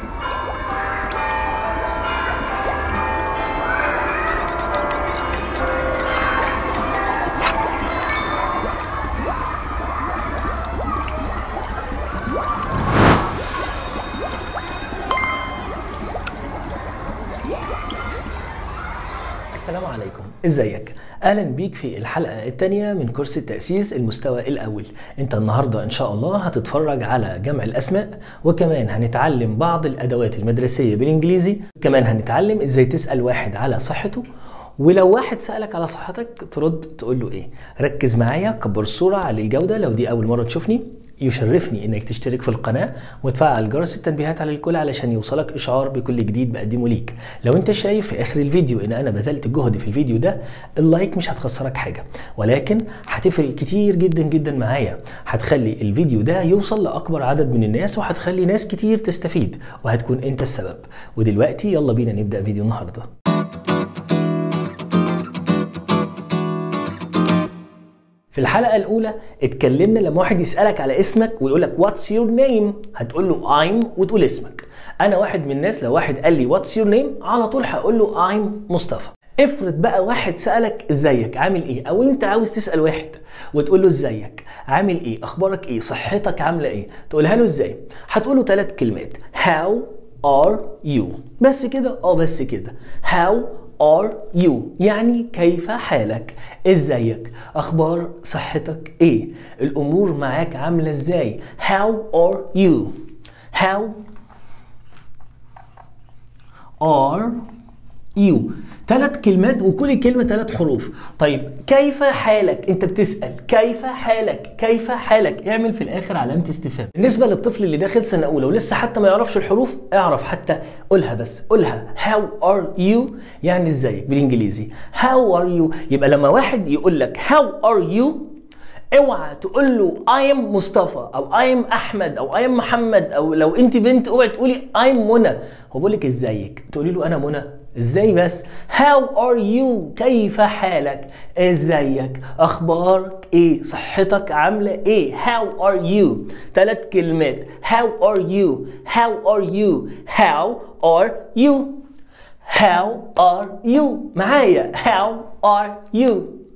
السلام عليكم ازيك اهلا بيك في الحلقه الثانيه من كورس تاسيس المستوى الاول انت النهارده ان شاء الله هتتفرج على جمع الاسماء وكمان هنتعلم بعض الادوات المدرسيه بالانجليزي كمان هنتعلم ازاي تسال واحد على صحته ولو واحد سالك على صحتك ترد تقول له ايه ركز معايا كبر الصوره على الجوده لو دي اول مره تشوفني يشرفني انك تشترك في القناه وتفعل جرس التنبيهات على الكل علشان يوصلك اشعار بكل جديد بقدمه ليك لو انت شايف في اخر الفيديو ان انا بذلت جهد في الفيديو ده اللايك مش هتخسرك حاجه ولكن هتفرق كتير جدا جدا معايا هتخلي الفيديو ده يوصل لاكبر عدد من الناس وهتخلي ناس كتير تستفيد وهتكون انت السبب ودلوقتي يلا بينا نبدا فيديو النهارده في الحلقة الأولى اتكلمنا لما واحد يسألك على اسمك ويقول لك واتس يور نيم هتقول له ايم وتقول اسمك أنا واحد من الناس لو واحد قال لي واتس يور نيم على طول هقول له ايم مصطفى افرض بقى واحد سألك ازيك عامل ايه او انت عاوز تسأل واحد وتقول له ازيك عامل ايه اخبارك ايه صحتك عاملة ايه تقولها له ازاي هتقول له ثلاث كلمات how are you بس كده اه بس كده how are you يعني كيف حالك ازيك اخبار صحتك ايه الامور معاك عامله ازاي how are you how are you ثلاث كلمات وكل كلمة ثلاث حروف طيب كيف حالك انت بتسأل كيف حالك كيف حالك اعمل في الاخر علامة استفهام بالنسبة للطفل اللي داخل سنة اولى ولسه حتى ما يعرفش الحروف اعرف حتى قولها بس قولها how are you يعني ازيك بالانجليزي how are you يبقى لما واحد يقول لك how are you اوعى تقول له I am مصطفى او I am احمد او I am محمد او لو انت بنت اوعي تقولي I am منى هو بيقول لك ازيك تقولي له انا منى ازاي بس how are you كيف حالك ازيك اخبارك ايه صحتك عامله ايه how are you ثلاث كلمات how are you how are you how are you how are you معايا how are you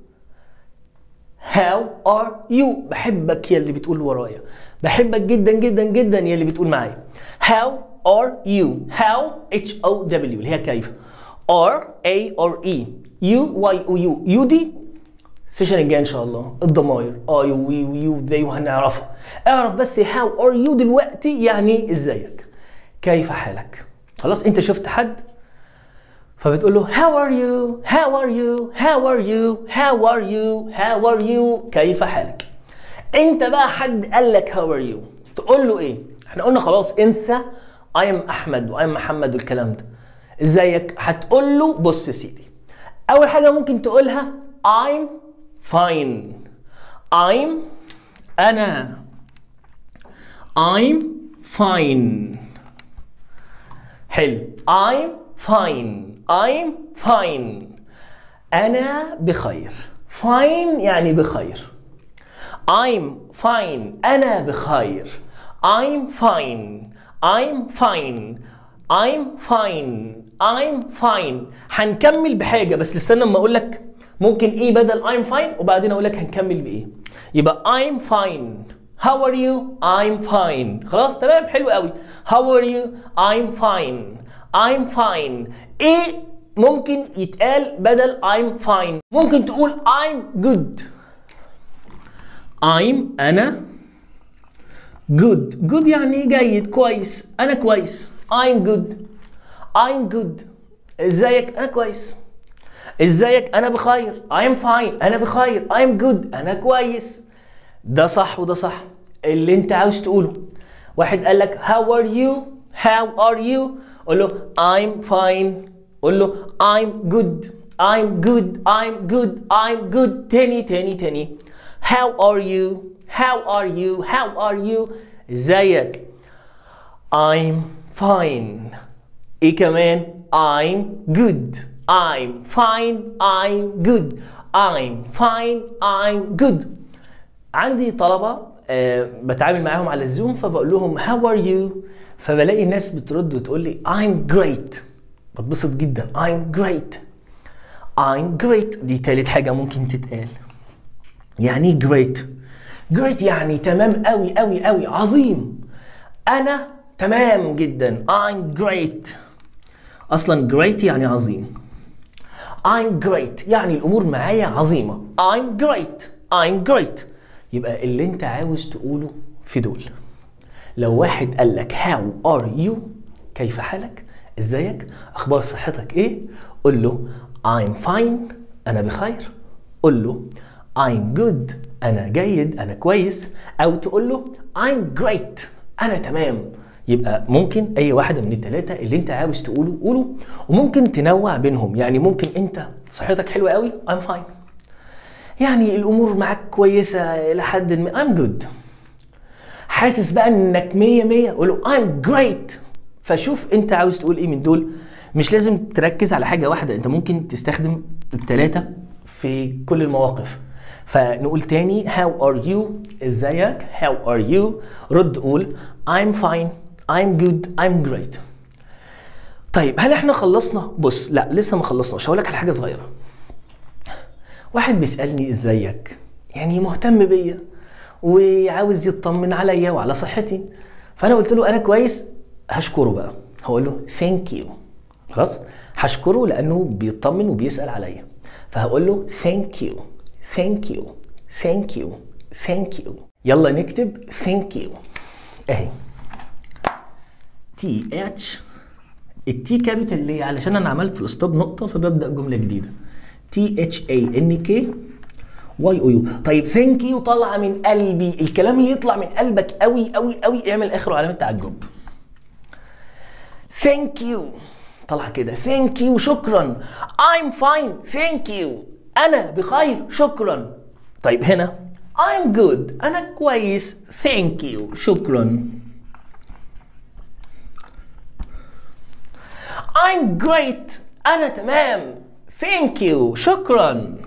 how are you بحبك يا اللي بتقول ورايا بحبك جدا جدا جدا يا اللي بتقول معايا how are you how h o w اللي هي كيف r a r e u y o u u دي السيشن الجاي ان شاء الله الضماير اه يو وي ويو ذي وهنعرفها اعرف بس how are you دلوقتي يعني ازيك كيف حالك خلاص انت شفت حد فبتقول له how are you how are you how are you how are you how are you كيف حالك انت بقى حد قال لك how are you تقول له ايه احنا قلنا خلاص انسى I am احمد و I am محمد والكلام ده ازيك هتقول له بص يا سيدي اول حاجه ممكن تقولها I'm fine I'm انا I'm fine حلو I'm fine I'm fine أنا بخير fine يعني بخير I'm fine أنا بخير I'm fine I'm fine I'm fine I'm fine هنكمل بحاجة بس استنى اما أقول لك ممكن إيه بدل I'm fine وبعدين أقول لك هنكمل بإيه يبقى I'm fine How are you? I'm fine خلاص تمام حلو قوي How are you? I'm fine I'm fine ايه ممكن يتقال بدل I'm fine ممكن تقول I'm good I'm انا good good يعني جيد كويس انا كويس I'm good I'm good ازيك انا كويس ازيك انا بخير I'm fine انا بخير I'm good انا كويس ده صح وده صح اللي انت عاوز تقوله واحد قال لك how are you how are you قول له I'm fine قول له I'm good I'm good I'm good I'm good تاني تاني تاني How are you How are you How are you ازيك I'm fine ايه كمان I'm good I'm fine I'm good I'm fine I'm good عندي طلبة آه بتعامل معاهم على الزوم فبقول لهم هاو ار يو فبلاقي الناس بترد وتقول لي I'm great بتبسط جدا I'm great I'm great دي تالت حاجة ممكن تتقال يعني ايه great great يعني تمام قوي قوي قوي عظيم انا تمام جدا I'm great اصلا great يعني عظيم I'm great يعني الامور معايا عظيمة I'm great I'm great يبقى اللي انت عاوز تقوله في دول لو واحد قال لك how are you كيف حالك ازيك اخبار صحتك ايه قول له I'm fine انا بخير قول له I'm good انا جيد انا كويس او تقول له I'm great انا تمام يبقى ممكن اي واحده من الثلاثه اللي انت عاوز تقوله قوله وممكن تنوع بينهم يعني ممكن انت صحتك حلوه قوي I'm fine يعني الامور معاك كويسه الى حد ما I'm good حاسس بقى انك مية مية قول له I'm great فشوف انت عاوز تقول ايه من دول مش لازم تركز على حاجة واحدة انت ممكن تستخدم التلاتة في كل المواقف فنقول تاني how are you ازيك how are you رد قول I'm fine I'm good I'm great طيب هل احنا خلصنا بص لا لسه ما خلصناش هقول لك على حاجة صغيرة واحد بيسألني ازيك يعني مهتم بيا وعاوز يطمن عليا وعلى صحتي فانا قلت له انا كويس هشكره بقى هقول له ثانك يو خلاص هشكره لانه بيطمن وبيسال عليا فهقول له ثانك يو ثانك يو ثانك يو ثانك يو يلا نكتب ثانك يو اهي تي اتش التي كابيتال ليه علشان انا عملت في الستوب نقطه فببدا جمله جديده تي اتش اي ان كي واي او يو طيب ثانك يو طالعه من قلبي الكلام اللي يطلع من قلبك قوي قوي قوي اعمل اخره علامه تعجب ثانك يو طلع كده ثانك يو شكرا I'm fine ثانك يو انا بخير شكرا طيب هنا I'm good انا كويس ثانك يو شكرا I'm great انا تمام ثانك يو شكرا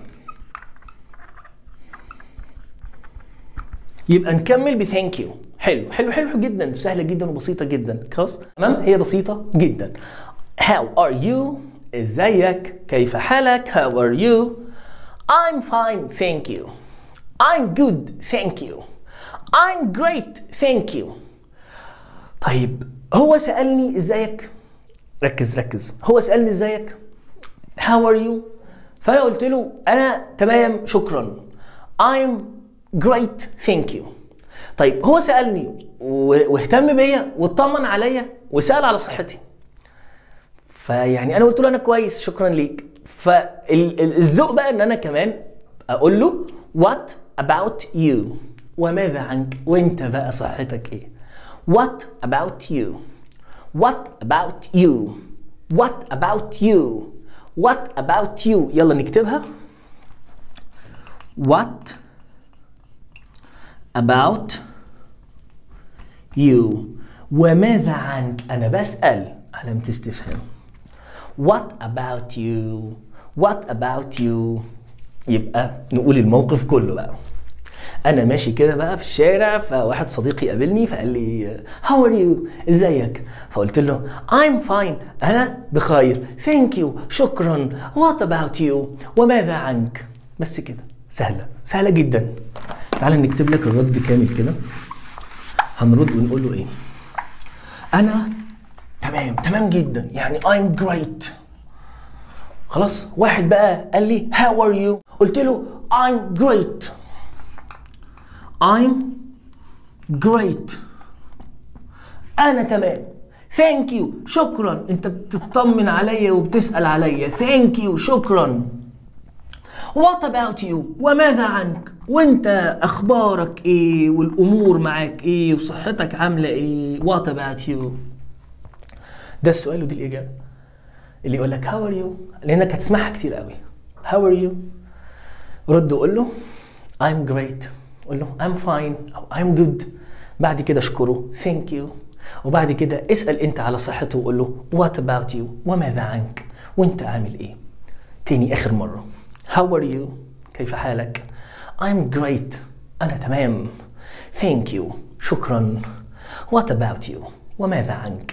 يبقى نكمل بثانك يو حلو حلو حلو جدا سهله جدا وبسيطه جدا خلاص تمام هي بسيطه جدا How are you ازيك كيف حالك How are you I'm fine thank you I'm good thank you I'm great thank you طيب هو سألني ازيك ركز ركز هو سألني ازيك How are you فأنا قلت له أنا تمام شكرا I'm great thank you طيب هو سالني و- واهتم بيا واطمن عليا وسال على صحتي فيعني انا قلت له انا كويس شكرا ليك فالذوق بقى ان انا كمان اقول له what about you وماذا عنك وانت بقى صحتك ايه what about you what about you what about you what about you يلا نكتبها what about you وماذا عنك أنا بسأل علامة استفهام What about you What about you يبقى نقول الموقف كله بقى أنا ماشي كده بقى في الشارع فواحد صديقي قابلني فقال لي How are you ازيك فقلت له I'm fine أنا بخير Thank you شكرا What about you وماذا عنك بس كده سهلة سهلة جدا تعال نكتب لك الرد كامل كده هنرد ونقول له ايه انا تمام تمام جدا يعني I'm great خلاص واحد بقى قال لي how are you قلت له I'm great I'm great انا تمام ثانك يو شكرا انت بتطمن عليا وبتسال عليا ثانك يو شكرا What about you وماذا عنك وانت اخبارك ايه والامور معاك ايه وصحتك عامله ايه What about you ده السؤال ودي الاجابه اللي يقول لك how are you لانك هتسمعها كتير قوي how are you رد وقول له I'm great قول له I'm fine او I'm good بعد كده اشكره thank you وبعد كده اسال انت على صحته وقول له what about you وماذا عنك وانت عامل ايه تاني اخر مره how are you كيف حالك I'm great أنا تمام thank you شكرا what about you وماذا عنك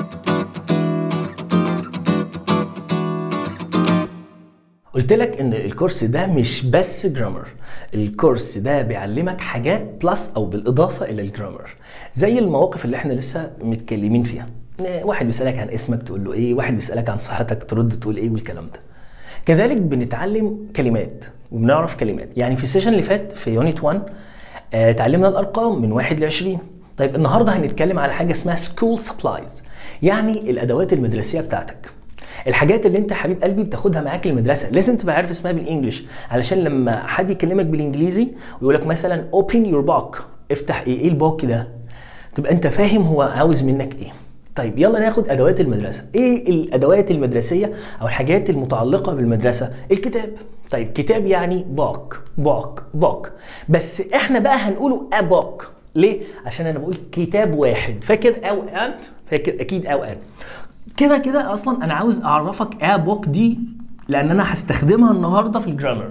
قلت لك ان الكورس ده مش بس جرامر الكورس ده بيعلمك حاجات بلس او بالاضافه الى الجرامر زي المواقف اللي احنا لسه متكلمين فيها واحد بيسالك عن اسمك تقول له ايه واحد بيسالك عن صحتك ترد تقول ايه والكلام ده كذلك بنتعلم كلمات وبنعرف كلمات يعني في السيشن اللي فات في يونت 1 آه، اتعلمنا الارقام من 1 ل 20 طيب النهارده هنتكلم على حاجه اسمها سكول سبلايز يعني الادوات المدرسيه بتاعتك الحاجات اللي انت حبيب قلبي بتاخدها معاك المدرسه لازم تبقى عارف اسمها بالانجلش علشان لما حد يكلمك بالانجليزي ويقول لك مثلا open your book افتح ايه ايه البوك ده تبقى انت فاهم هو عاوز منك ايه طيب يلا ناخد ادوات المدرسه ايه الادوات المدرسيه او الحاجات المتعلقه بالمدرسه الكتاب طيب كتاب يعني بوك بوك بوك بس احنا بقى هنقوله ابوك ليه عشان انا بقول كتاب واحد فاكر او ان فاكر اكيد او ان كده كده اصلا انا عاوز اعرفك ابوك دي لان انا هستخدمها النهارده في الجرامر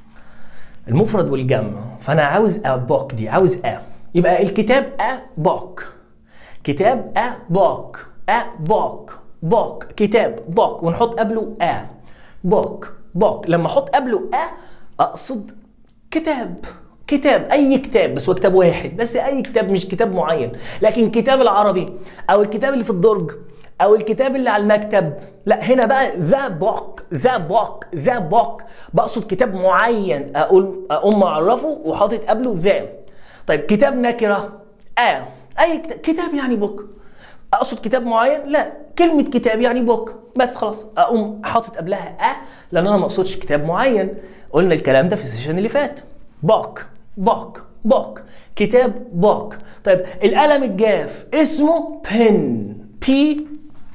المفرد والجمع فانا عاوز ابوك دي عاوز ا يبقى الكتاب ابوك كتاب ا بوك ا بوك بوك كتاب بوك ونحط قبله ا بوك بوك لما احط قبله ا اقصد كتاب كتاب اي كتاب بس هو كتاب واحد بس اي كتاب مش كتاب معين لكن كتاب العربي او الكتاب اللي في الدرج او الكتاب اللي على المكتب لا هنا بقى ذا بوك ذا بوك ذا بوك بقصد كتاب معين اقول اقوم اعرفه وحاطط قبله ذا طيب كتاب نكره اه اي كتاب, كتاب يعني بوك اقصد كتاب معين لا كلمه كتاب يعني بوك بس خلاص اقوم حاطط قبلها ا لان انا ما اقصدش كتاب معين قلنا الكلام ده في السيشن اللي فات بوك بوك بوك كتاب بوك طيب القلم الجاف اسمه بن بي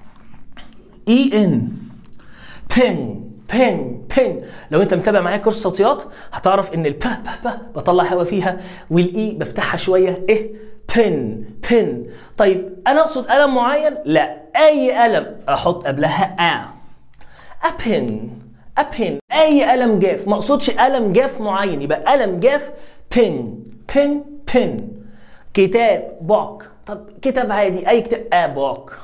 اي ان بن بن بن لو انت متابع معايا كورس صوتيات هتعرف ان الب ب ب بطلع هوا فيها والاي بفتحها شويه ايه بن بن طيب انا اقصد قلم معين لا اي قلم احط قبلها ا ابن ابن اي قلم جاف ما اقصدش قلم جاف معين يبقى قلم جاف بن بن بن كتاب بوك طب كتاب عادي اي كتاب ا بوك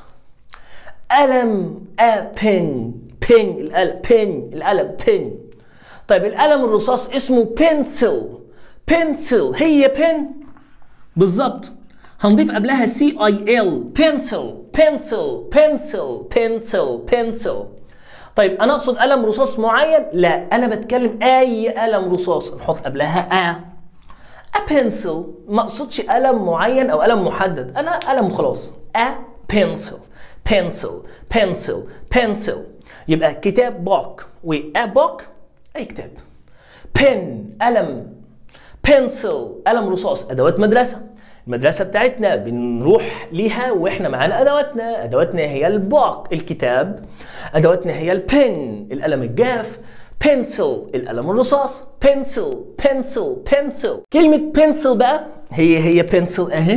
قلم ا بن بن القلم بن القلم بن طيب القلم الرصاص اسمه بنسل بنسل هي بن بالظبط هنضيف قبلها سي اي ال بنسل بنسل بنسل بنسل بنسل طيب انا اقصد قلم رصاص معين لا انا بتكلم اي قلم رصاص نحط قبلها ا a pencil ما اقصدش قلم معين او قلم محدد انا قلم وخلاص a pencil pencil pencil pencil يبقى كتاب بوك و a book اي كتاب pen قلم pencil قلم رصاص ادوات مدرسه المدرسة بتاعتنا بنروح ليها واحنا معانا ادواتنا، ادواتنا هي البوك الكتاب، ادواتنا هي البن القلم الجاف، بنسل القلم الرصاص، بنسل بنسل بنسل، كلمة بنسل بقى هي هي بنسل اهي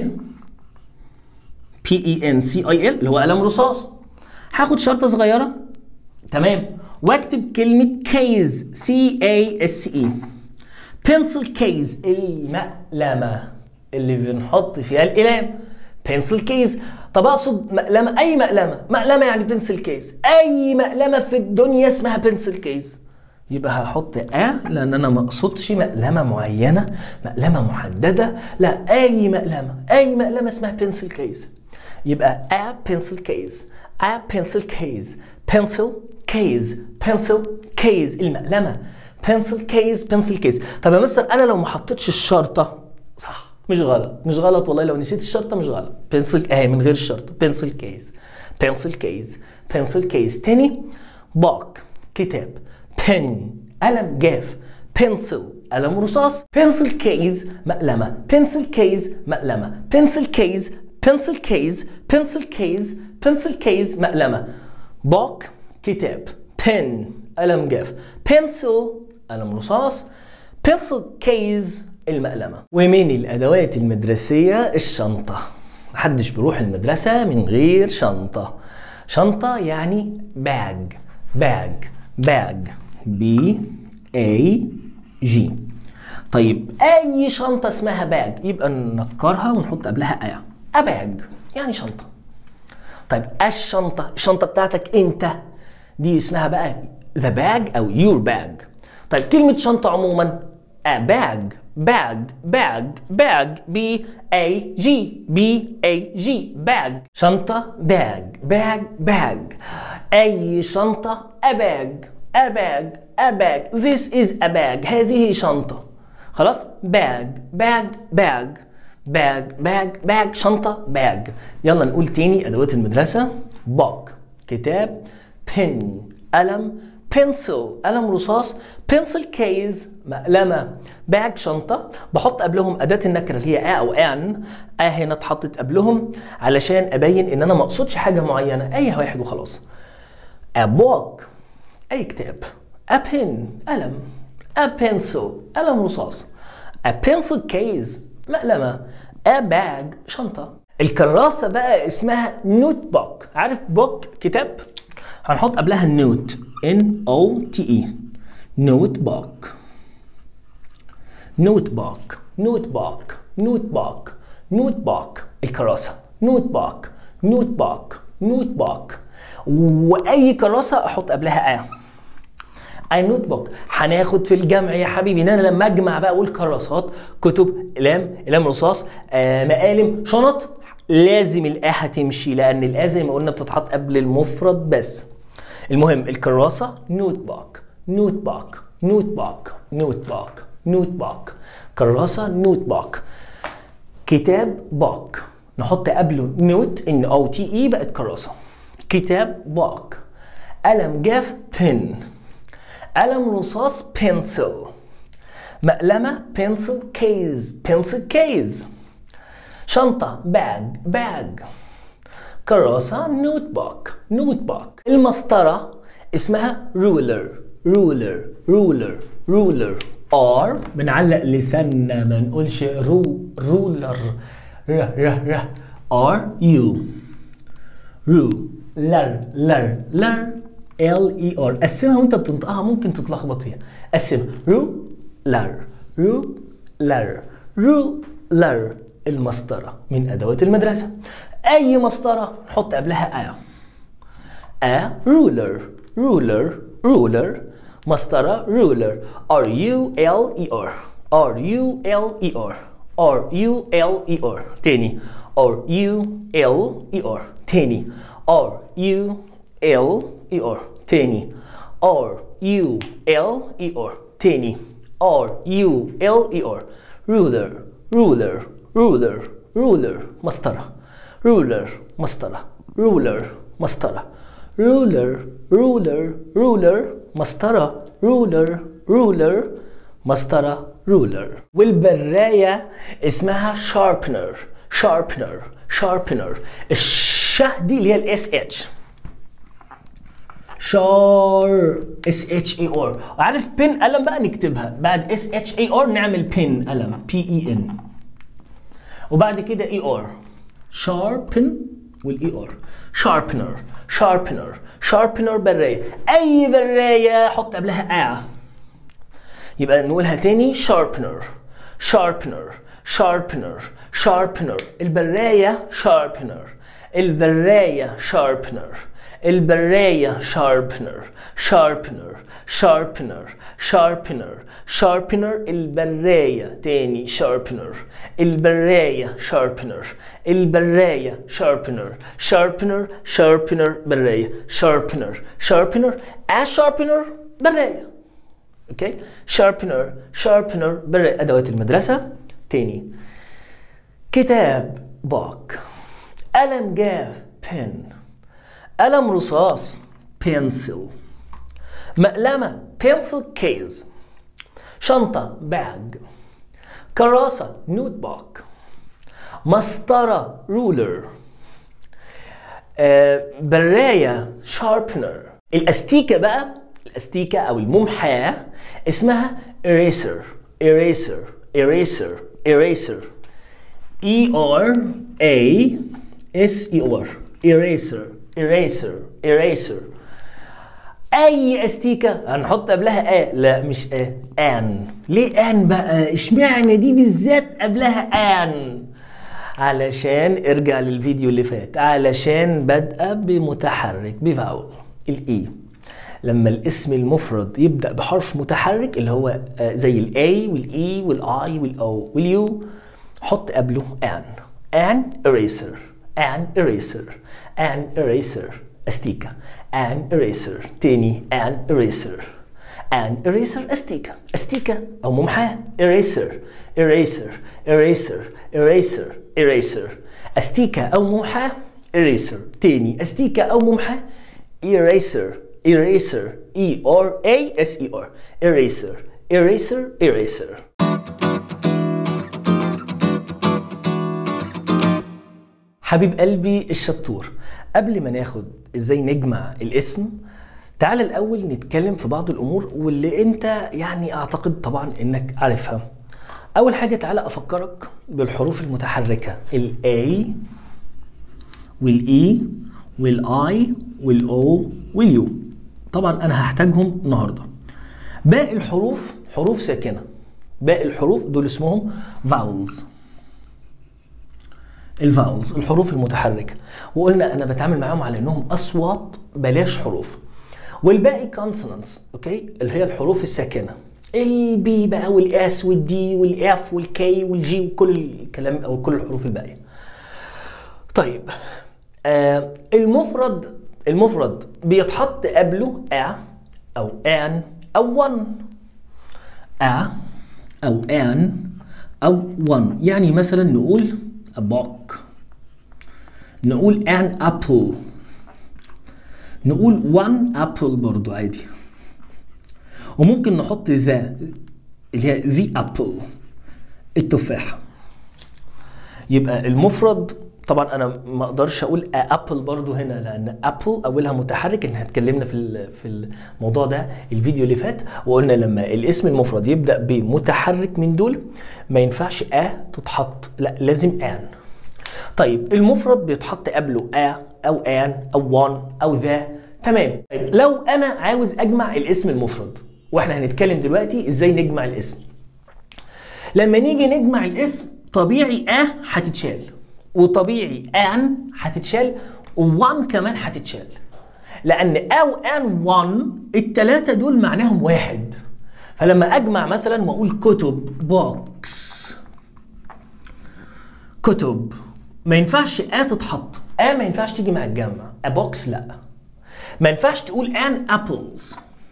بي اي ان سي اي ال اللي هو قلم رصاص. هاخد شرطة صغيرة تمام واكتب كلمة كيز سي اي اس اي بنسل كيز المقلمة اللي بنحط فيها الأقلام بنسل كيز طب اقصد مقلمة أي مقلمة مقلمة يعني بنسل كيز أي مقلمة في الدنيا اسمها بنسل كيز يبقى هحط ا لان انا ما اقصدش مقلمه معينه مقلمه محدده لا اي مقلمه اي مقلمه اسمها بنسل كيز يبقى a pencil case a pencil case pencil case pencil case المقلمه pencil case pencil case طب يا مستر انا لو ما حطيتش الشرطه صح مش غلط مش غلط والله لو نسيت الشرطه مش غلط pencil اهي من غير الشرطه pencil case pencil case pencil case تاني باك كتاب pen قلم جاف pencil قلم رصاص pencil case مقلمة pencil case مقلمة pencil case pencil case pencil case pencil case مقلمة book كتاب pen قلم جاف pencil قلم رصاص pencil case المقلمة ومن الأدوات المدرسية الشنطة محدش بيروح المدرسة من غير شنطة شنطة يعني باج باج باج بي اي جي طيب اي شنطه اسمها باج يبقى ننكرها ونحط قبلها ا اباج يعني شنطه طيب الشنطه الشنطه بتاعتك انت دي اسمها بقى ذا باج او يور باج طيب كلمه شنطه عموما a bag bag bag bag b a g b a g bag شنطة bag bag bag أي شنطة a bag a bag a bag this is a bag هذه شنطة خلاص bag bag bag bag bag bag شنطة bag يلا نقول تاني أدوات المدرسة book كتاب pen قلم بنسل قلم رصاص بنسل كيز مقلمة باج شنطة بحط قبلهم أداة النكرة اللي هي آ أو آن آ هنا اتحطت قبلهم علشان أبين إن أنا ما أقصدش حاجة معينة أي واحد وخلاص a book أي كتاب a pen قلم a pencil قلم رصاص a pencil case مقلمة a bag شنطة الكراسة بقى اسمها نوت بوك عارف بوك كتاب هنحط قبلها النوت N O T E نوت بوك نوت بوك نوت بوك نوت بوك نوت بوك الكراسة نوت بوك نوت بوك نوت بوك واي كراسة احط قبلها ا اي نوت بوك هناخد في الجمع يا حبيبي ان انا لما اجمع بقى اقول كراسات كتب اقلام اقلام رصاص آه مقالم شنط لازم الآ هتمشي لأن الآ زي ما قلنا بتتحط قبل المفرد بس. المهم الكراسة نوت بوك نوت بوك نوت بوك نوت بوك نوت بوك كراسة نوت بوك كتاب بوك نحط قبله نوت ان او تي اي بقت كراسة كتاب بوك قلم جاف بن قلم رصاص بنسل مقلمة بنسل كيز بنسل كيز شنطة باج باج كراسة نوت بوك نوت بوك المسطرة اسمها رولر رولر رولر رولر ار بنعلق لساننا ما نقولش رو رولر ر ر ر ار يو رو لر لر لر ال اي ار قسمها وانت بتنطقها ممكن تتلخبط فيها قسمها رو لر رو لر رو لر المسطرة من أدوات المدرسة أي مسطرة نحط قبلها أ A ruler ruler ruler مسطرة ruler R U L E R R U L E R R U L E R تاني R U L E R تاني R U L E R تاني R U L E R تاني R U L E R ruler ruler ruler ruler مسطرة ruler مسطرة ruler مسطرة ruler ruler ruler مسطرة ruler ruler مسطرة ruler والبراية اسمها sharpener sharpener sharpener الشه دي اللي هي الاس اتش شار اس اتش اي ار عارف بن قلم بقى نكتبها بعد اس اتش اي ار نعمل بن قلم بي اي ان وبعد كده اي ار شاربن والاي ار شاربنر شاربنر شاربنر برايه اي برايه حط قبلها ا يبقى نقولها تاني شاربنر شاربنر شاربنر شاربنر البرايه شاربنر البرايه شاربنر البراية sharpener sharpener sharpener sharpener sharpener البراية تاني sharpener البراية sharpener البراية sharpener sharpener sharpener براية sharpener sharpener a sharpener براية اوكي sharpener sharpener براية ادوات المدرسة تاني كتاب book قلم جاف pen قلم رصاص pencil مقلمة pencil case شنطة bag كراسة notebook مسطرة ruler آه براية sharpener الأستيكة بقى الأستيكة أو الممحاة اسمها eraser eraser eraser eraser E R A S E R eraser eraser eraser اي استيكه هنحط قبلها ا لا مش ا ان ليه ان بقى اشمعنى دي بالذات قبلها ان علشان ارجع للفيديو اللي فات علشان بادئه بمتحرك بفاول الاي لما الاسم المفرد يبدا بحرف متحرك اللي هو آه، زي الاي والاي والاي والاو واليو حط قبله ان ان eraser ان eraser ان eraser استيكه ان eraser تاني ان eraser ان eraser استيكه استيكه او ممحاه eraser eraser eraser eraser eraser استيكه او ممحاه eraser تاني استيكه او ممحاه eraser eraser e r a s e r eraser eraser eraser حبيب قلبي الشطور قبل ما ناخد ازاي نجمع الاسم تعال الاول نتكلم في بعض الامور واللي انت يعني اعتقد طبعا انك عارفها اول حاجه تعال افكرك بالحروف المتحركه الاي والاي والاي والاو واليو طبعا انا هحتاجهم النهارده باقي الحروف حروف ساكنه باقي الحروف دول اسمهم vowels الفاولز الحروف المتحركه وقلنا انا بتعامل معاهم على انهم اصوات بلاش حروف والباقي كونسونانتس اوكي اللي هي الحروف الساكنه البي بقى والاس والدي والاف والكي والجي وكل الكلام او كل الحروف الباقيه طيب آه المفرد المفرد بيتحط قبله ا او ان او ون ا او ان او ون يعني مثلا نقول a book نقول an apple نقول one apple برضو عادي وممكن نحط ذا اللي هي the apple التفاحة يبقى المفرد طبعا انا ما اقدرش اقول ابل برضو هنا لان ابل اولها متحرك احنا اتكلمنا في ال- في الموضوع ده الفيديو اللي فات وقلنا لما الاسم المفرد يبدا بمتحرك من دول ما ينفعش ا تتحط لا لازم ان طيب المفرد بيتحط قبله ا او ان او وان او ذا تمام طيب لو انا عاوز اجمع الاسم المفرد واحنا هنتكلم دلوقتي ازاي نجمع الاسم لما نيجي نجمع الاسم طبيعي اه هتتشال وطبيعي ان هتتشال وان كمان هتتشال لان او ان وان التلاتة دول معناهم واحد فلما اجمع مثلا واقول كتب بوكس كتب ما ينفعش ا تتحط ا ما ينفعش تيجي مع الجمع ا بوكس لا ما ينفعش تقول ان ابلز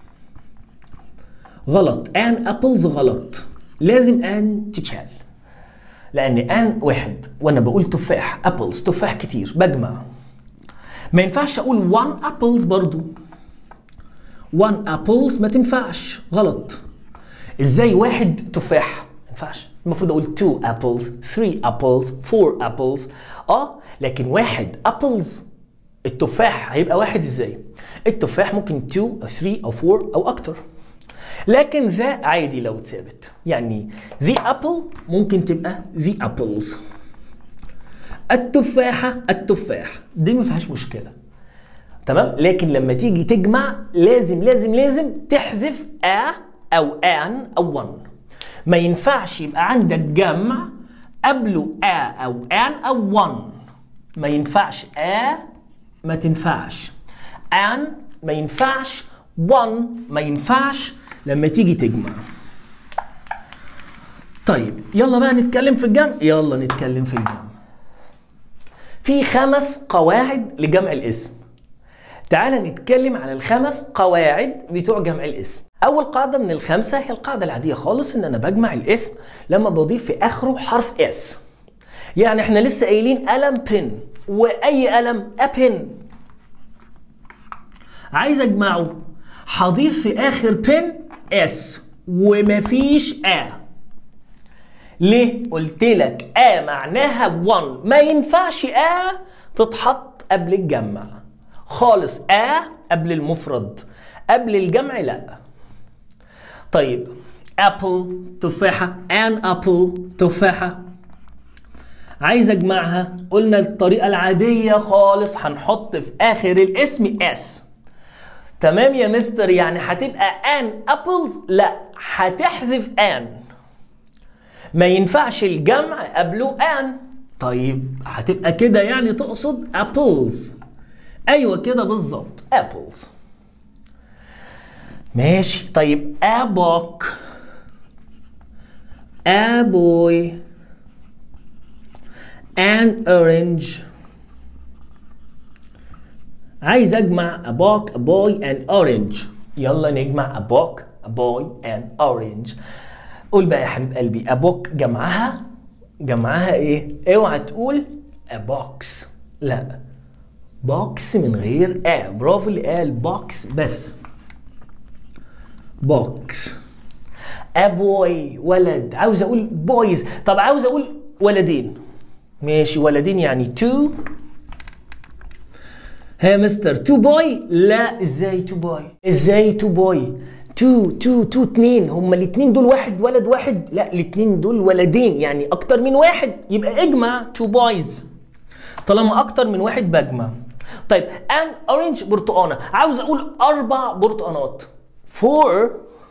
غلط ان ابلز غلط لازم ان تتشال لان ان واحد وانا بقول تفاح ابلز تفاح كتير بجمع ما ينفعش اقول 1 ابلز برضو 1 ابلز ما تنفعش غلط ازاي واحد تفاح ما ينفعش المفروض اقول 2 ابلز 3 ابلز 4 ابلز اه لكن واحد ابلز التفاح هيبقى واحد ازاي التفاح ممكن 2 او 3 او 4 او اكتر لكن ذا عادي لو اتثابت يعني the apple ممكن تبقى the apples التفاحة التفاح دي ما فيهاش مشكلة تمام لكن لما تيجي تجمع لازم لازم لازم تحذف a او ان او one ما ينفعش يبقى عندك جمع قبله a او ان او one ما ينفعش a ما تنفعش ان ما ينفعش one ما ينفعش لما تيجي تجمع طيب يلا بقى نتكلم في الجمع يلا نتكلم في الجمع في خمس قواعد لجمع الاسم تعال نتكلم عن الخمس قواعد بتوع جمع الاسم اول قاعده من الخمسه هي القاعده العاديه خالص ان انا بجمع الاسم لما بضيف في اخره حرف اس يعني احنا لسه قايلين قلم بن واي قلم ابن عايز اجمعه هضيف في اخر بن اس ومفيش ا ليه قلت لك ا معناها 1 ما ينفعش ا تتحط قبل الجمع خالص ا قبل المفرد قبل الجمع لا طيب ابل تفاحه ان ابل تفاحه عايز اجمعها قلنا الطريقه العاديه خالص هنحط في اخر الاسم اس تمام يا مستر يعني هتبقى ان ابلز لا هتحذف ان ما ينفعش الجمع قبله ان طيب هتبقى كده يعني تقصد apples ايوه كده بالظبط apples ماشي طيب a book a boy an orange عايز اجمع a book a boy and orange يلا نجمع a book a boy and orange قول بقى يا حبيب قلبي a book جمعها جمعها ايه اوعى تقول a box لا box من غير a برافو اللي قال box بس box a boy ولد عاوز اقول boys طب عاوز اقول ولدين ماشي ولدين يعني two ها يا مستر تو بوي لا ازاي تو بوي ازاي تو بوي تو تو تو اتنين هما الاتنين دول واحد ولد واحد لا الاتنين دول ولدين يعني اكتر من واحد يبقى اجمع تو بويز طالما اكتر من واحد بجمع طيب ان اورنج برتقانه عاوز اقول اربع برتقانات فور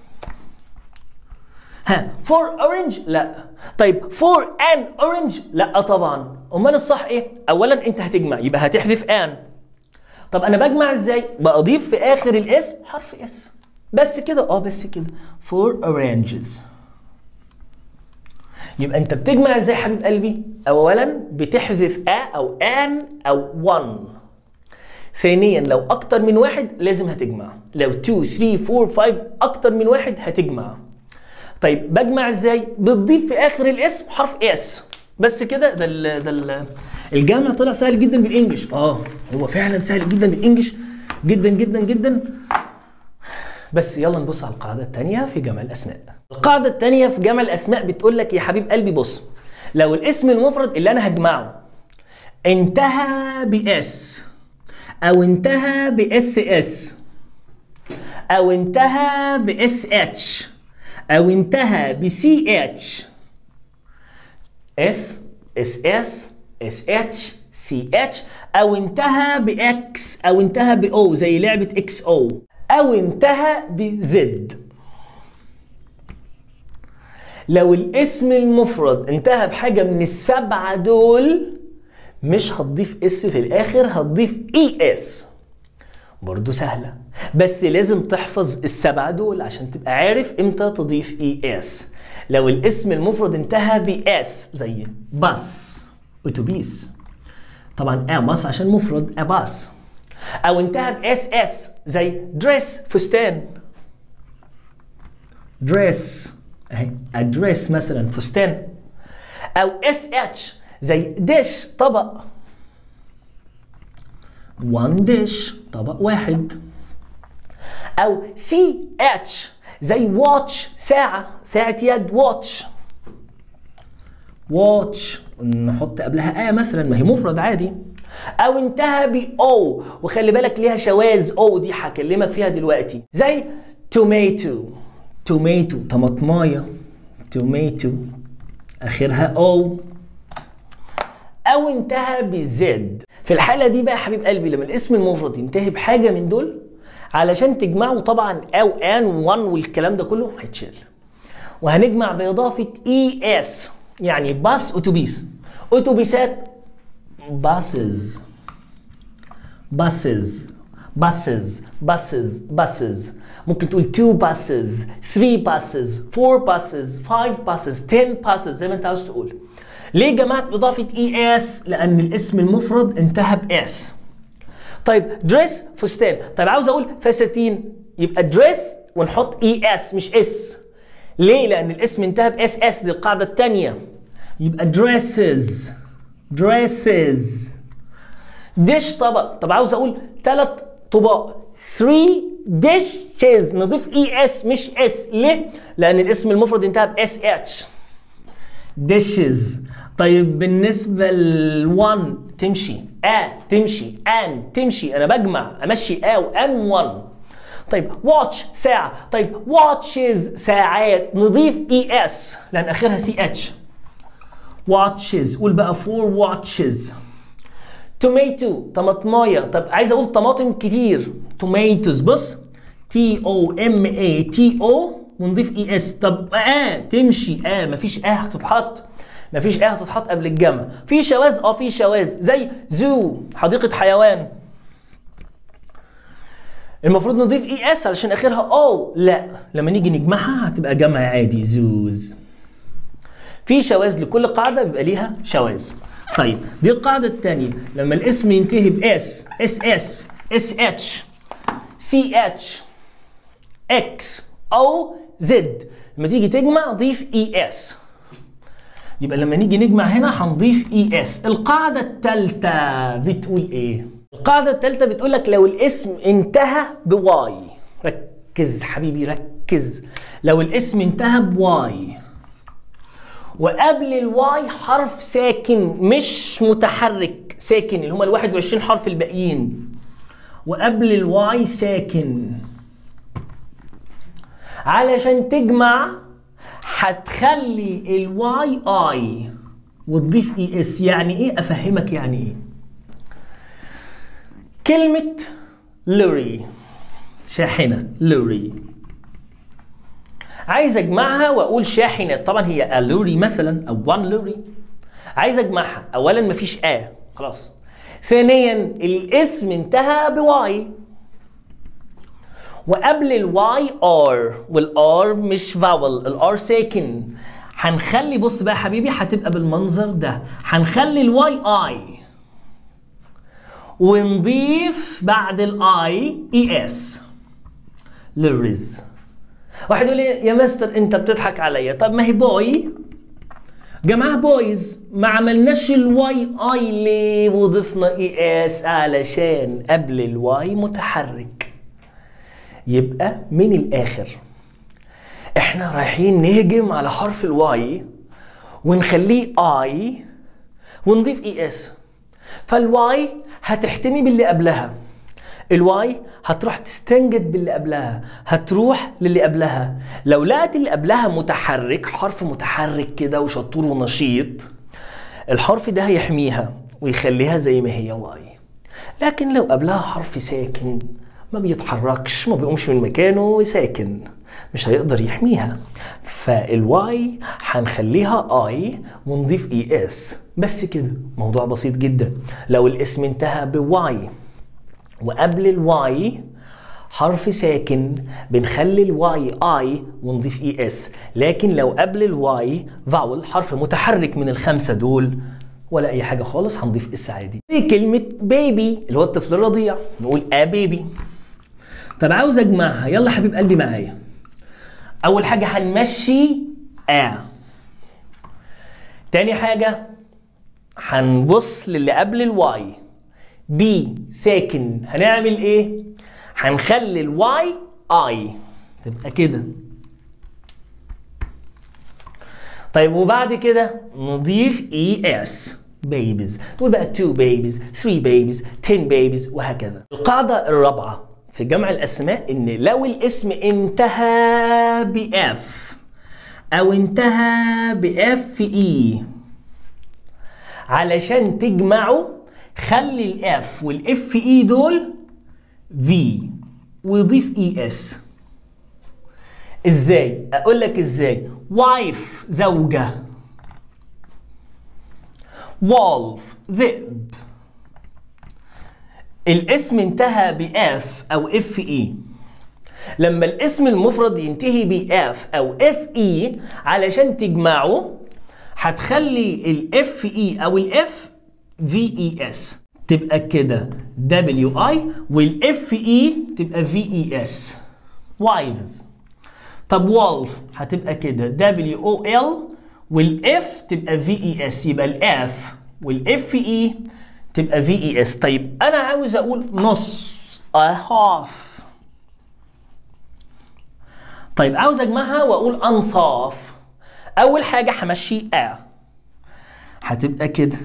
ها فور اورنج لا طيب فور ان اورنج لا طبعا امال الصح ايه اولا انت هتجمع يبقى هتحذف ان طب انا بجمع ازاي بضيف في اخر الاسم حرف اس بس كده اه بس كده فور oranges يبقى انت بتجمع ازاي يا حبيب قلبي اولا بتحذف ا او ان او 1 ثانيا لو اكتر من واحد لازم هتجمع لو 2 3 4 5 اكتر من واحد هتجمع طيب بجمع ازاي بتضيف في اخر الاسم حرف اس بس كده ده ال ده ال الجمع طلع سهل جدا بالانجلش اه هو فعلا سهل جدا بالانجلش جدا جدا جدا بس يلا نبص على القاعده الثانيه في جمع الاسماء القاعده الثانيه في جمع الاسماء بتقول لك يا حبيب قلبي بص لو الاسم المفرد اللي انا هجمعه انتهى باس او انتهى باس اس او انتهى باس اتش او انتهى بسي اتش اس اس اس اس اتش سي اتش او انتهى باكس او انتهى باو زي لعبه اكس او او انتهى بزد لو الاسم المفرد انتهى بحاجه من السبعه دول مش هتضيف اس في الاخر هتضيف اي اس برضو سهله بس لازم تحفظ السبعه دول عشان تبقى عارف امتى تضيف اي اس لو الاسم المفرد انتهى باس زي باص اتوبيس طبعا اباص عشان مفرد اباص او انتهى باس اس زي دريس فستان دريس اهي ادريس مثلا فستان او اس اتش زي ديش طبق one dish طبق واحد او سي اتش زي واتش ساعة ساعة يد واتش واتش نحط قبلها آ مثلا ما هي مفرد عادي او انتهى ب او وخلي بالك ليها شواذ او دي هكلمك فيها دلوقتي زي توميتو توميتو طماطمايه توميتو اخرها او او انتهى بزد في الحاله دي بقى يا حبيب قلبي لما الاسم المفرد ينتهي بحاجه من دول علشان تجمعه طبعا او ان 1 والكلام ده كله هيتشال وهنجمع باضافه اي اس يعني باص اتوبيس اتوبيسات buses buses buses buses buses ممكن تقول two buses three buses four buses five buses ten buses زي ما انت عاوز تقول ليه جمعت بإضافة اي اس لأن الاسم المفرد انتهى باس طيب دريس فستان طيب عاوز اقول فساتين يبقى دريس ونحط اي اس مش اس ليه لأن الاسم انتهى باس اس دي القاعدة الثانية يبقى dresses dresses ديش طبق طب عاوز اقول ثلاث طباق 3 dishes نضيف اي اس مش اس ليه؟ لان الاسم المفرد انتهى باس اتش dishes طيب بالنسبة ل 1 تمشي ا تمشي ان تمشي انا بجمع امشي ا وان 1 طيب واتش ساعة طيب واتشز ساعات نضيف اي اس لان اخرها سي اتش واتشز قول بقى فور واتشز توميتو طماطمايه طب عايز اقول طماطم كتير توميتوز بص تي او ام اي تي او ونضيف اي اس طب اه تمشي اه مفيش اه هتتحط مفيش اه هتتحط قبل الجمع في شواذ اه في شواذ زي زو حديقه حيوان المفروض نضيف اي اس علشان اخرها او لا لما نيجي نجمعها هتبقى جمع عادي زوز في شواذ لكل قاعده بيبقى ليها شواذ طيب دي القاعده الثانيه لما الاسم ينتهي باس اس اس اس اتش سي اتش اكس او زد لما تيجي تجمع ضيف اي اس يبقى لما نيجي نجمع هنا هنضيف اي اس القاعده الثالثه بتقول ايه القاعده الثالثه بتقول لك لو الاسم انتهى بواي ركز حبيبي ركز لو الاسم انتهى بواي وقبل الواي حرف ساكن مش متحرك ساكن اللي هم ال 21 حرف الباقيين وقبل الواي ساكن علشان تجمع هتخلي الواي اي وتضيف اي اس يعني ايه افهمك يعني ايه كلمة لوري شاحنة لوري عايز اجمعها واقول شاحنة طبعا هي لوري مثلا او وان لوري عايز اجمعها اولا مفيش ا خلاص ثانيا الاسم انتهى بواي وقبل الواي ار والار مش فاول الار ساكن هنخلي بص بقى يا حبيبي هتبقى بالمنظر ده هنخلي الواي اي ونضيف بعد الاي اي اس للرز واحد يقول لي يا مستر انت بتضحك عليا طب ما هي بوي جماعة بويز ما عملناش الواي اي ليه وضفنا اي اس علشان قبل الواي متحرك يبقى من الاخر احنا رايحين نهجم على حرف الواي ونخليه اي ونضيف اي اس فالواي هتحتمي باللي قبلها الواي هتروح تستنجد باللي قبلها هتروح للي قبلها لو لقت اللي قبلها متحرك حرف متحرك كده وشطور ونشيط الحرف ده هيحميها ويخليها زي ما هي واي لكن لو قبلها حرف ساكن ما بيتحركش ما بيقومش من مكانه ساكن مش هيقدر يحميها فالواي هنخليها اي ونضيف اي اس بس كده موضوع بسيط جدا لو الاسم انتهى بواي وقبل الواي حرف ساكن بنخلي الواي اي ونضيف اي اس لكن لو قبل الواي فاول حرف متحرك من الخمسه دول ولا اي حاجه خالص هنضيف اس عادي في كلمه بيبي اللي هو الطفل الرضيع نقول ا بيبي طب عاوز اجمعها يلا حبيب قلبي معايا اول حاجه هنمشي ا تاني حاجه هنبص للي قبل الواي بي ساكن هنعمل ايه هنخلي الواي اي تبقى كده طيب وبعد كده نضيف اي اس بيبيز تقول بقى 2 بيبيز 3 بيبيز 10 بيبيز وهكذا القاعده الرابعه في جمع الاسماء ان لو الاسم انتهى باف او انتهى باف اي علشان تجمعه خلي الاف والاف اي دول في ويضيف اي اس ازاي اقول لك ازاي وايف زوجه والف ذئب الاسم انتهى باف او اف اي لما الاسم المفرد ينتهي باف او اف اي علشان تجمعه هتخلي الاف اي او الاف في اي اس تبقى كده دبليو اي والاف اي تبقى في اي اس وايفز طب والف هتبقى كده دبليو او ال والاف تبقى في اي اس يبقى الاف والاف اي تبقى في اي اس طيب انا عاوز اقول نص هاف طيب عاوز اجمعها واقول انصاف اول حاجه همشي ا هتبقى كده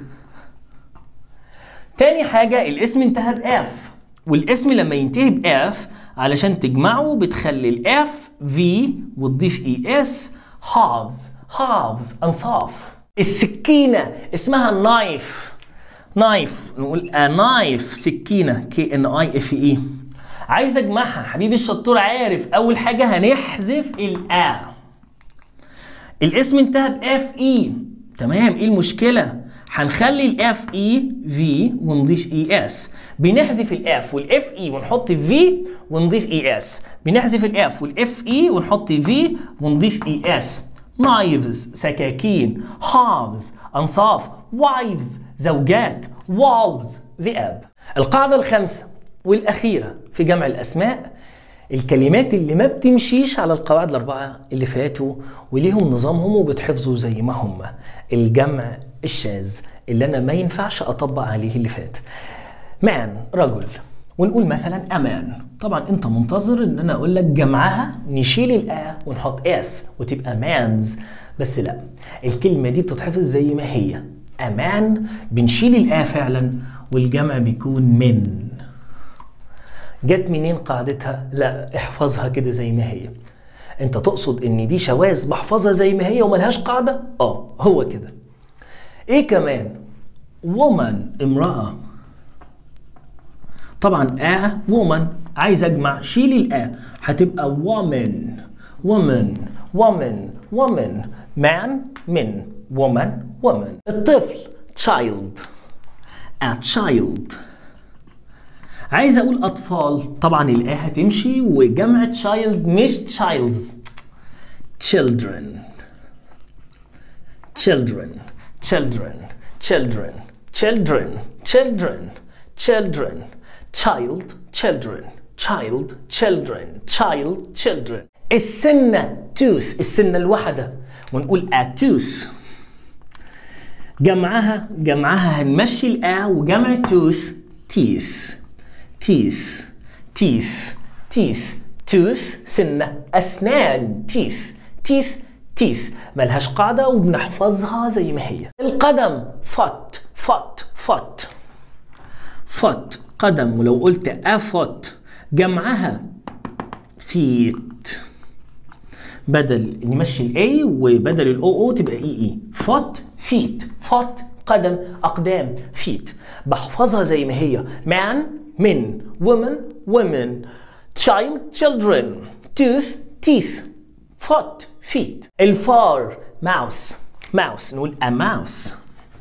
تاني حاجة الاسم انتهى بإف والاسم لما ينتهي بإف علشان تجمعه بتخلي الإف في وتضيف إي إس هافز هافز أنصاف السكينة اسمها نايف نايف نقول نايف سكينة كي إن آي إف إي عايز اجمعها حبيبي الشطور عارف اول حاجه هنحذف الآ الاسم انتهى باف اي تمام ايه المشكله هنخلي الاف اي في ونضيف اي اس بنحذف الاف والاف اي ونحط في ونضيف اي اس بنحذف الاف والاف اي ونحط في ونضيف اي اس knives سكاكين halves انصاف wives زوجات wolves ذئاب القاعده الخامسه والاخيره في جمع الاسماء الكلمات اللي ما بتمشيش على القواعد الأربعة اللي فاتوا وليهم نظامهم وبتحفظوا زي ما هم الجمع الشاذ اللي أنا ما ينفعش أطبق عليه اللي فات مان رجل ونقول مثلا أمان طبعا أنت منتظر إن أنا أقول لك جمعها نشيل الآ ونحط اس وتبقى مانز بس لا الكلمة دي بتتحفظ زي ما هي أمان بنشيل الآ فعلا والجمع بيكون من جت منين قاعدتها؟ لا احفظها كده زي ما هي. انت تقصد ان دي شواذ بحفظها زي ما هي وملهاش قاعده؟ اه هو كده. ايه كمان؟ woman امرأة. طبعا ا woman عايز اجمع شيل الآ هتبقى woman woman woman woman man من woman woman الطفل child a child عايز اقول اطفال طبعا الايه هتمشي وجمع child مش childs children children children children children children children child children child children child children السنة توس السنة الواحدة ونقول اتوس جمعها جمعها هنمشي الآ وجمع توس تيث تيث تيث تيث توث سنة أسنان تيث تيث تيث ملهاش قاعدة وبنحفظها زي ما هي القدم فوت فوت فوت فوت قدم ولو قلت أفوت جمعها فيت بدل نمشي الاي وبدل الاو او تبقى اي اي فوت فيت فوت قدم اقدام فيت بحفظها زي ما هي مان من woman women child children tooth teeth foot feet الفار mouse mouse نقول a mouse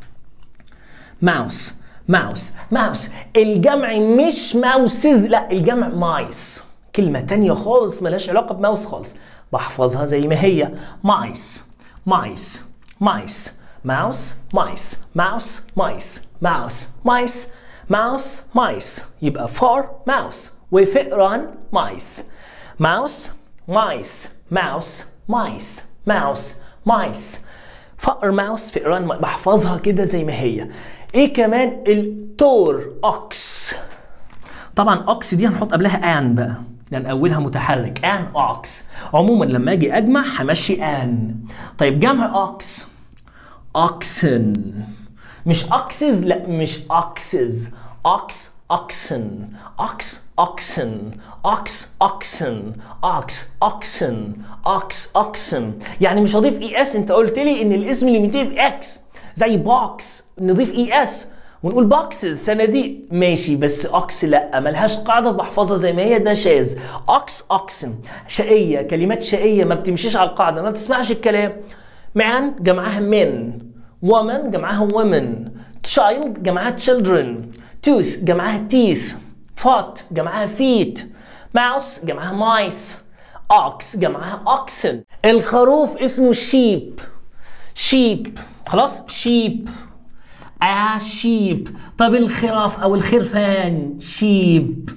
mouse mouse mouse الجمع مش ماوسز لا الجمع مايس كلمة تانية خالص ملهاش علاقة بماوس خالص بحفظها زي ما هي مايس مايس مايس ماوس مايس ماوس مايس ماوس مايس ماوس مايس يبقى فار ماوس وفئران مايس ماوس مايس ماوس مايس ماوس مايس فقر ماوس فئران بحفظها كده زي ما هي ايه كمان التور اوكس طبعا اوكس دي هنحط قبلها ان بقى لان اولها متحرك ان اوكس عموما لما اجي اجمع همشي ان طيب جمع اوكس اوكسن مش اوكسز لا مش اوكسز اوكس اوكسن اوكس اوكسن اوكس اوكسن اوكس اوكسن اوكس اوكسن يعني مش هضيف اي اس انت قلت لي ان الاسم اللي بينتهي باكس زي بوكس نضيف اي اس ونقول بوكسز صناديق ماشي بس اوكس لا ملهاش قاعده بحفظها زي ما هي ده شاذ اوكس اوكسن شقيه كلمات شقيه ما بتمشيش على القاعده ما بتسمعش الكلام مان جمعها من woman جمعها women child جمعها children tooth جمعها teeth foot جمعها feet mouse جمعها mice ox جمعها oxen الخروف اسمه sheep sheep خلاص sheep a sheep طب الخراف او الخرفان sheep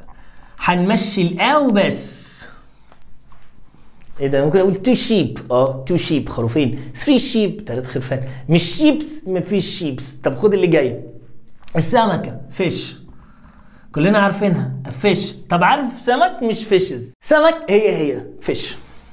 هنمشي الآ وبس ايه ده ممكن اقول تو شيب اه تو شيب خروفين 3 شيب ثلاث خرفان مش شيبس مفيش شيبس طب خد اللي جاي السمكه فيش كلنا عارفينها فيش طب عارف سمك مش فيشز سمك هي هي فيش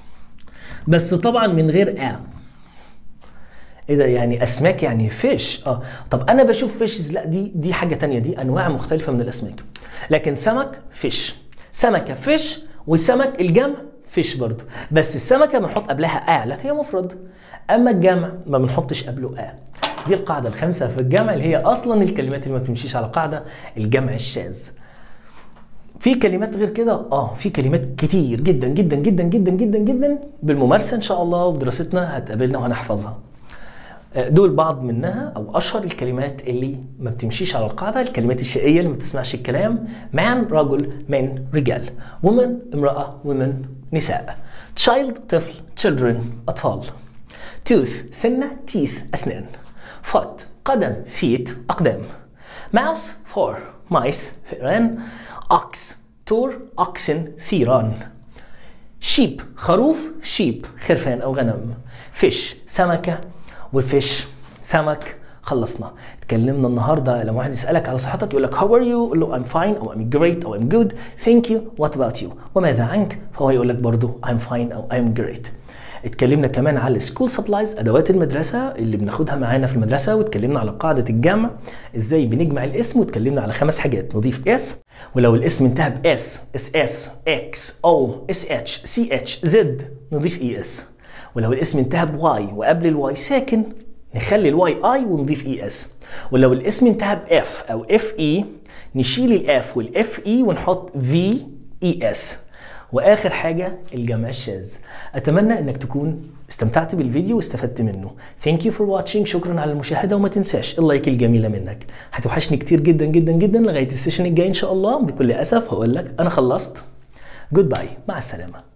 بس طبعا من غير ا ايه ده يعني اسماك يعني فيش اه طب انا بشوف فيشز لا دي دي حاجه تانية دي انواع مختلفه من الاسماك لكن سمك فيش سمكه فيش وسمك الجمع فيش برضه بس السمكه بنحط قبلها ا لان هي مفرد اما الجمع ما بنحطش قبله ا دي القاعده الخامسه في الجمع اللي هي اصلا الكلمات اللي ما بتمشيش على قاعده الجمع الشاذ في كلمات غير كده اه في كلمات كتير جدا جدا جدا جدا جدا جدا بالممارسه ان شاء الله وبدراستنا هتقابلنا وهنحفظها آه، دول بعض منها او اشهر الكلمات اللي ما بتمشيش على القاعده الكلمات الشقيه اللي ما بتسمعش الكلام man رجل من رجال woman امراه women نساء child طفل children اطفال tooth سنه teeth اسنان foot قدم feet اقدام mouse فور مايس فئران ox تور oxen ثيران sheep خروف sheep خرفان او غنم fish سمكه وفيش سمك خلصنا اتكلمنا النهارده لما واحد يسالك على صحتك يقول لك how are you قول له I'm fine او I'm great او I'm good thank you what about you وماذا عنك فهو يقول لك برضه I'm fine او I'm great اتكلمنا كمان على السكول سبلايز ادوات المدرسه اللي بناخدها معانا في المدرسه واتكلمنا على قاعده الجمع ازاي بنجمع الاسم واتكلمنا على خمس حاجات نضيف اس ولو الاسم انتهى باس اس اس اكس او اس اتش سي اتش زد نضيف اي اس ولو الاسم انتهى بواي وقبل الواي ساكن نخلي الواي اي ونضيف اي اس ولو الاسم انتهى باف او اف اي نشيل الاف والاف اي ونحط في اي اس واخر حاجه الجمع الشاذ اتمنى انك تكون استمتعت بالفيديو واستفدت منه ثانك يو فور واتشينج شكرا على المشاهده وما تنساش اللايك الجميله منك هتوحشني كتير جدا جدا جدا لغايه السيشن الجاي ان شاء الله بكل اسف هقول لك انا خلصت جود باي مع السلامه